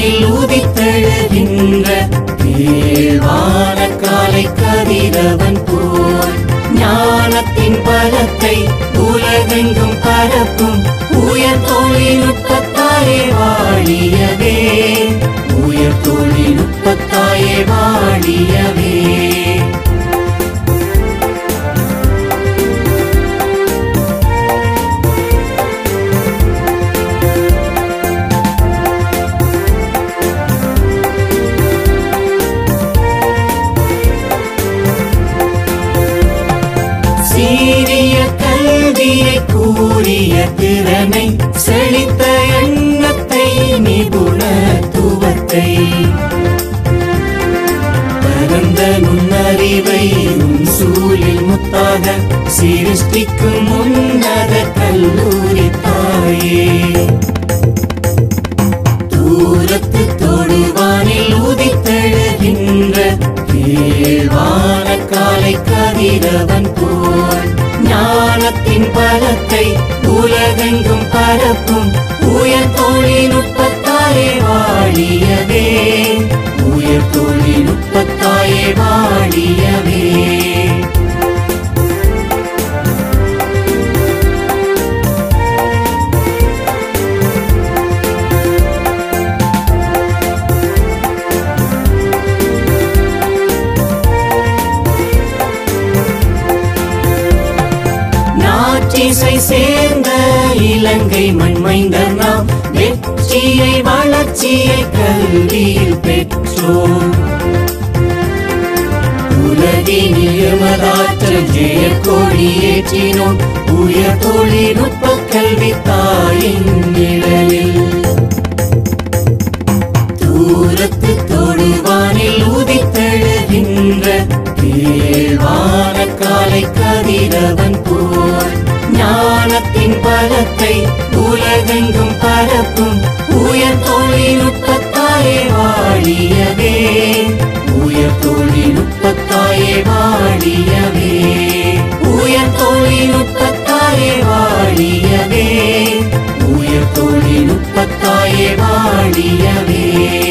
தொடுவானில் உதித்தெழுகின்ற கீழ்வான காலை கதிரவன் போல் ஞானத்தின் பலத்தை உலகெங்கும் பரப்பும் உயர் தொழில்நுட்பத்தாயே வாழியவே உயர் தொழில்நுட்பத்தாயே வாழியவே சீரிய கல்வியை கூறிய திறனை செழித்த எண்ணத்தை நிபுணத்துவத்தை பரந்த நுண்ணறிவை உன் சூழில் முத்தாக சிருஷ்டிக்கும் உன்னத கல்லூரி தாயே தூரத்து தொடுவானில் உதித்தெழுகின்ற கீழ்வான காலை கதிரவன் போல் ஞானத்தின் பலத்தை உலகெங்கும் பரப்பும் உயர் தொழில்நுட்பத்தாயே வாழியவே உயர் தொழில்நுட்பத்தாயே வாழியவே நாற்றிசை சேர்ந்த இலங்கை மண்மைந்தர் நாம் வெற்றியை வளர்ச்சியை கல்வியில் பெற்றோம் உலகினில் எமதாற்றல் ஜெய கொடி ஏற்றினோம் உயர் தொழில்நுட்ப கல்வி தாயின் நிழலில் தூரத்து தொடுவானில் உதித்தெழுகின்ற கீழ்வான காலை கதிரவன் போல் ஞானத்தின் பலத்தை உலகெங்கும் பரப்பும் உயர் தொழில்நுட்பத்தாயே வாழியவே உயர் தொழில்நுட்பத்தாயே வாழியவே உயர் தொழில்நுட்பத்தாயே வாழியவே உயர் தொழில்நுட்பத்தாயே வாழியவே